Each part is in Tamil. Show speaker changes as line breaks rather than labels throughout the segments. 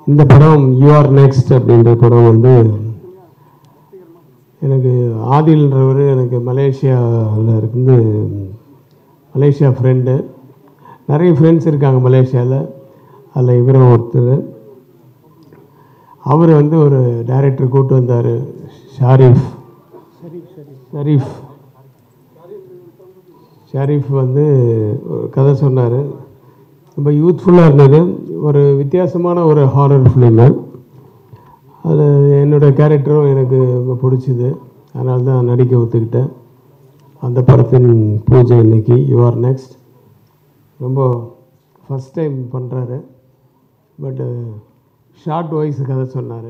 இந்த படம் யூஆர் நெக்ஸ்ட் அப்படின்ற படம் வந்து எனக்கு ஆதில்ன்றவர் எனக்கு மலேசியாவில் இருந்து மலேசியா ஃப்ரெண்டு நிறைய ஃப்ரெண்ட்ஸ் இருக்காங்க மலேசியாவில் அதில் இவரும் ஒருத்தர் அவர் வந்து ஒரு டைரக்டர் கூப்பிட்டு வந்தார் ஷாரிஃப் ஷரீஃப் ஷரீஃப் வந்து ஒரு கதை சொன்னார் ரொம்ப யூத்ஃபுல்லாக இருந்தது ஒரு வித்தியாசமான ஒரு ஹாரர் ஃபிலிமு அது என்னோட கேரக்டரும் எனக்கு ரொம்ப பிடிச்சிது அதனால தான் நடிக்க ஒத்துக்கிட்டேன் அந்த படத்தின் பூஜை இன்னைக்கு யூஆர் நெக்ஸ்ட் ரொம்ப ஃபஸ்ட் டைம் பண்ணுறாரு பட்டு ஷார்ட் வாய்ஸ் கதை சொன்னார்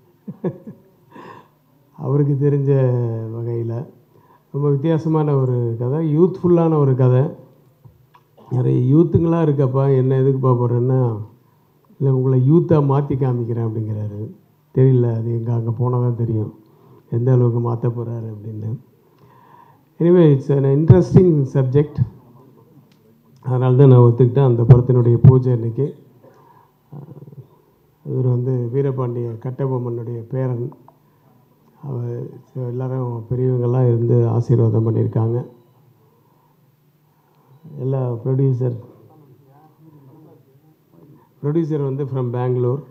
அவருக்கு தெரிஞ்ச வகையில் ரொம்ப வித்தியாசமான ஒரு கதை யூத்ஃபுல்லான ஒரு கதை நிறைய யூத்துங்களாக இருக்கப்பா என்ன எதுக்குப்பா போடுறேன்னா இல்லை உங்களை யூத்தாக மாற்றி காமிக்கிறேன் அப்படிங்கிறாரு தெரியல அது எங்கே அங்கே போனால் தான் தெரியும் எந்த அளவுக்கு மாற்ற போகிறாரு அப்படின்னு anyway it's an interesting subject அதனால தான் நான் ஒத்துக்கிட்டேன் அந்த படத்தினுடைய பூஜை அன்னைக்கு இவர் வந்து வீரபாண்டிய கட்டபொம்மனுடைய பேரன் அவர் எல்லாரும் பெரியவங்கெல்லாம் இருந்து ஆசீர்வாதம் பண்ணியிருக்காங்க எல்லா ப்ரொடியூசர் ப்ரொடியூசர் வந்து ஃப்ரம் பெங்களூர்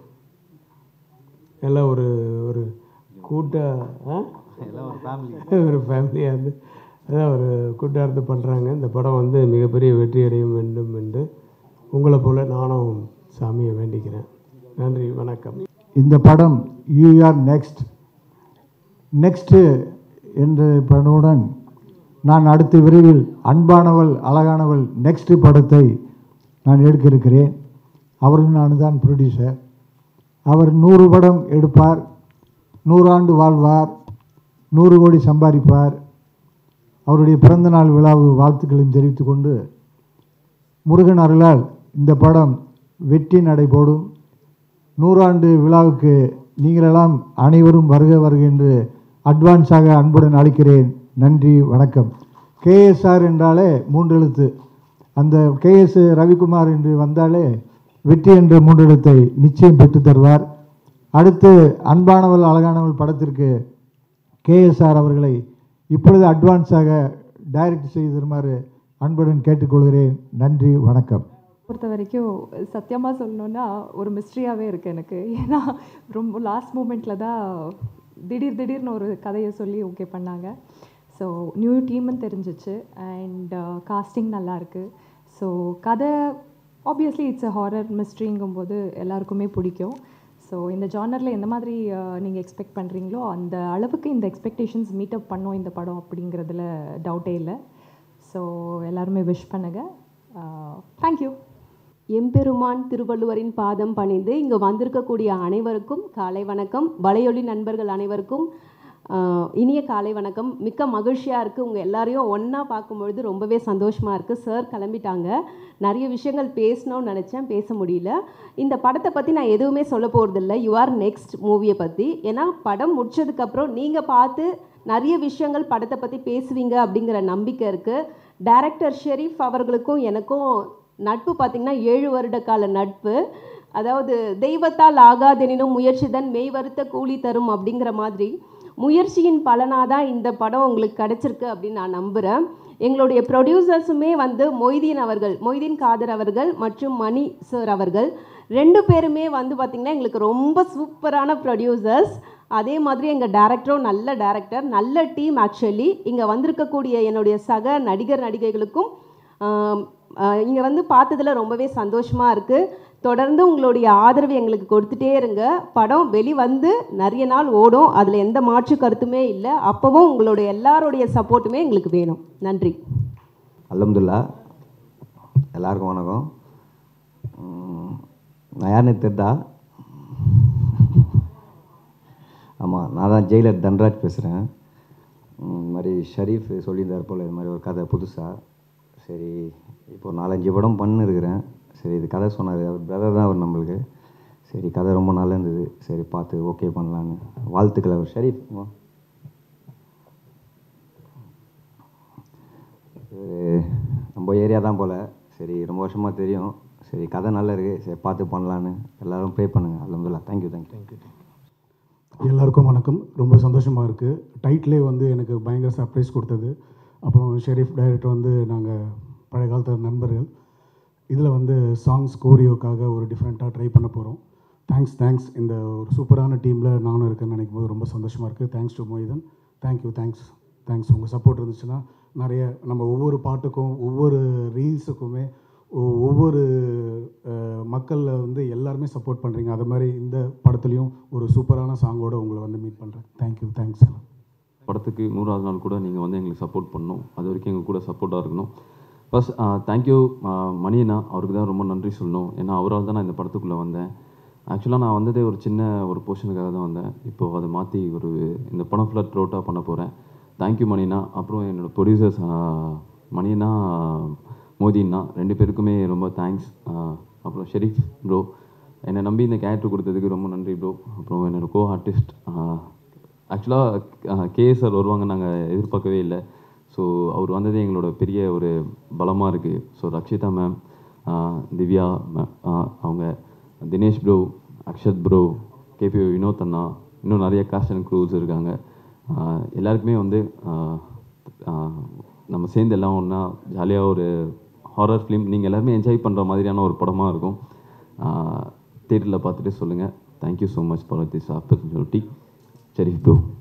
எல்லாம் ஒரு ஒரு கூட்ட ஆ? ஒரு ஃபேமிலியாக இருந்து அதான் ஒரு கூட்டாக இருந்து பண்ணுறாங்க இந்த படம் வந்து மிகப்பெரிய வெற்றி அடையும் வேண்டும் என்று உங்களை போல் நானும் சாமியை வேண்டிக்கிறேன் நன்றி வணக்கம்
இந்த படம் யூஆர் நெக்ஸ்ட் நெக்ஸ்ட்டு என்ற படமுடன் நான் அடுத்த விரைவில் அன்பானவள் அழகானவள் நெக்ஸ்ட் படத்தை நான் எடுக்க இருக்கிறேன் அவரும் நான் தான் ப்ரொடியூசர் அவர் நூறு படம் எடுப்பார் நூறாண்டு வாழ்வார் நூறு கோடி சம்பாதிப்பார் அவருடைய பிறந்தநாள் விழாவு வாழ்த்துக்களையும் தெரிவித்துக் கொண்டு முருகன் அருளால் இந்த படம் வெற்றி நடை போடும் நூறாண்டு விழாவுக்கு நீங்களெல்லாம் அனைவரும் வருக வருக என்று அட்வான்ஸாக அன்புடன் அழைக்கிறேன் நன்றி வணக்கம் கேஎஸ்ஆர் என்றாலே மூன்றெழுத்து அந்த கேஎஸ் ரவிக்குமார் என்று வந்தாலே வெற்றி என்ற மூன்றெழுத்தை நிச்சயம் பெற்றுத் தருவார் அடுத்து அன்பானவள் அழகானவள் படத்திற்கு கேஎஸ்ஆர் அவர்களை இப்பொழுது அட்வான்ஸாக டைரக்ட் செய்து தருமாறு அன்புடன் கேட்டுக்கொள்கிறேன் நன்றி வணக்கம்
பொறுத்த வரைக்கும் சத்தியமாக சொல்லணுன்னா ஒரு மிஸ்ட்ரியாகவே இருக்குது எனக்கு ஏன்னா ரொம்ப லாஸ்ட் மூமெண்ட்டில் தான் திடீர் திடீர்னு ஒரு கதையை சொல்லி ஓகே பண்ணாங்க ஸோ நியூ டீம்னு தெரிஞ்சிச்சு அண்ட் காஸ்டிங் நல்லா இருக்கு ஸோ கதை ஆப்வியஸ்லி இட்ஸ் அ ஹாரர் மிஸ்ட்ரிங்கும்போது எல்லாருக்குமே பிடிக்கும் ஸோ இந்த ஜானரில் எந்த மாதிரி நீங்கள் எக்ஸ்பெக்ட் பண்ணுறீங்களோ அந்த அளவுக்கு இந்த எக்ஸ்பெக்டேஷன்ஸ் மீட் அப் பண்ணோம் இந்த படம் அப்படிங்கிறதுல டவுட்டே இல்லை ஸோ எல்லாருமே விஷ் பண்ணுங்கள் தேங்க்யூ
எம்பெருமான் திருவள்ளுவரின் பாதம் பணிந்து இங்கு வந்திருக்கக்கூடிய அனைவருக்கும் காலை வணக்கம் வலையொலி நண்பர்கள் அனைவருக்கும் ஆஹ், இனிய காலை வணக்கம் மிக்க மகிழ்ச்சியாக இருக்குது உங்கள் எல்லாரையும் ஒன்றா பார்க்கும்பொழுது ரொம்பவே சந்தோஷமாக இருக்குது சார் கிளம்பிட்டாங்க நிறைய விஷயங்கள் பேசணும்னு நினச்சேன் பேச முடியல இந்த படத்தை பற்றி நான் எதுவுமே சொல்ல போகிறதில்ல யூ ஆர் நெக்ஸ்ட் மூவியை பற்றி ஏன்னா படம் முடிச்சதுக்கப்புறம் நீங்கள் பார்த்து நிறைய விஷயங்கள் படத்தை பற்றி பேசுவீங்க அப்படிங்கிற நம்பிக்கை இருக்குது டைரக்டர் ஷெரீஃப் அவர்களுக்கும் எனக்கும் நட்பு பார்த்திங்கன்னா ஏழு வருட கால நட்பு அதாவது தெய்வத்தால் ஆகாதெனினும் முயற்சிதான் மெய் வருத்த கூலி தரும் அப்படிங்கிற மாதிரி முயற்சியின் பலனாக தான் இந்த படம் உங்களுக்கு கிடச்சிருக்கு அப்படின்னு நான் நம்புகிறேன் எங்களுடைய ப்ரொடியூசர்ஸுமே வந்து மொய்தீன் அவர்கள் மொய்தீன் காதர் அவர்கள் மற்றும் மணி சார் அவர்கள் ரெண்டு பேருமே வந்து பார்த்திங்கன்னா எங்களுக்கு ரொம்ப சூப்பரான ப்ரொடியூசர்ஸ் அதே மாதிரி எங்கள் டேரக்டரும் நல்ல டேரக்டர் நல்ல டீம் ஆக்சுவலி இங்கே வந்திருக்கக்கூடிய என்னுடைய சக நடிகர் நடிகைகளுக்கும் இங்கே வந்து பார்த்ததுல ரொம்பவே சந்தோஷமாக இருக்குது தொடர்ந்து உங்களுடைய ஆதரவு எங்களுக்கு கொடுத்துட்டே இருங்க படம் வெளிவந்து நிறைய நாள் ஓடும் அதில் எந்த மாற்று கருத்துமே இல்லை அப்போவும் உங்களுடைய எல்லாருடைய சப்போர்ட்டுமே எங்களுக்கு வேணும் நன்றி
அல்ஹம்துலில்லா எல்லாருக்கும் வணக்கம் உம், நான் யாருன்னு தெரிதா ஆமாம் நான் தான் ஜெயிலர் தன்ராஜ் பேசுகிறேன் இந்த மாதிரி ஷரீஃப் சொல்லியிருந்தார் போல் இது மாதிரி ஒரு கதை புதுசாக சரி இப்போ நாலஞ்சு படம் பண்ணிருக்கிறேன் சரி இது கதை சொன்னார் அவர் பிரதர் தான் அவர் நம்மளுக்கு சரி கதை ரொம்ப நல்லா இருந்தது சரி பார்த்து ஓகே பண்ணலான்னு வாழ்த்துக்கள் அவர் ஷரீஃப் வா. இவரு நம்ம ஏரியா தான் போல் சரி ரொம்ப வருஷமாக தெரியும் சரி கதை நல்லா இருக்குது சரி பார்த்து பண்ணலான்னு எல்லோரும் ப்ரே பண்ணுங்கள் அலமதுல்லா தேங்க்யூ தேங்க்யூ தேங்க்யூ
எல்லாருக்கும் வணக்கம் ரொம்ப சந்தோஷமாக இருக்குது டைட்டிலே வந்து எனக்கு பயங்கர சர்ப்ரைஸ் கொடுத்தது அப்புறம் ஷெரீஃப் டைரக்டர் வந்து நாங்கள் பழைய காலத்து நண்பர்கள் இதில் வந்து சாங்ஸ் கோரியோக்காக ஒரு டிஃப்ரெண்ட்டாக ட்ரை பண்ண போகிறோம் தேங்க்ஸ் தேங்க்ஸ் இந்த ஒரு சூப்பரான டீமில் நானும் இருக்கேன்னு நினைக்கும் போது ரொம்ப சந்தோஷமாக இருக்குது thanks to Moithan thank you thanks thanks உங்கள் சப்போர்ட் இருந்துச்சுன்னா நிறைய நம்ம ஒவ்வொரு பாட்டுக்கும் ஒவ்வொரு ரீல்ஸுக்குமே ஒ- ஒவ்வொரு அஹ், மக்கள்ல வந்து எல்லாருமே சப்போர்ட் பண்ணுறீங்க அது மாதிரி இந்த படத்துலையும் ஒரு சூப்பரான சாங்கோட உங்களை வந்து மீட் பண்ணுறேன் தேங்க்யூ தேங்க்ஸ் எல்லாம்
படத்துக்கு நூறாவது நாள் கூட நீங்கள் வந்து எங்களுக்கு சப்போர்ட் பண்ணணும் அது வரைக்கும் எங்கள் கூட சப்போர்ட்டாக இருக்கணும் ஃபர்ஸ்ட் தேங்க்யூ மணியண்ணா அவருக்கு தான் ரொம்ப நன்றி சொல்லணும் ஏன்னா அவரால் தான் நான் இந்த படத்துக்குள்ளே வந்தேன் ஆக்சுவலாக நான் வந்ததே ஒரு சின்ன ஒரு போர்ஷனுக்காக தான் வந்தேன் இப்போது அதை மாற்றி ஒரு இந்த படம் ஃபுல்லாக த்ரோட்டாக பண்ண போகிறேன் தேங்க்யூ மணினா அப்புறம் என்னோடய ப்ரொடியூசர்ஸ் மணினா மோதின்னா ரெண்டு பேருக்குமே ரொம்ப தேங்க்ஸ் அப்புறம் ஷெரீஃப் ப்ரோ என்னை நம்பி இந்த கேரக்டர் கொடுத்ததுக்கு ரொம்ப நன்றி ப்ரோ அப்புறம் என்னோட கோ ஆர்டிஸ்ட் ஆக்சுவலாக கேஎஸ் சார் வருவாங்க நாங்கள் எதிர்பார்க்கவே இல்லை ஸோ அவர் வந்ததே எங்களோட பெரிய ஒரு பலமாக இருக்குது so Rakshita ma'am Divya ma'am அவங்க Dinesh bro Akshath bro KP Vinoth அண்ணா இன்னும் நிறைய காஸ்ட் அண்ட் க்ரூஸ் இருக்காங்க ஆஹ் எல்லாருக்குமே வந்து ஆஹ் ஆஹ் நம்ம சேர்ந்து எல்லாம் ஒன்றா ஜாலியாக ஒரு ஹாரர் ஃபிலிம் நீங்கள் எல்லாருமே என்ஜாய் பண்ணுற மாதிரியான ஒரு படமாக இருக்கும் தேட்டரில் பார்த்துட்டு சொல்லுங்கள் thank you so much for this opportunity Sharif bro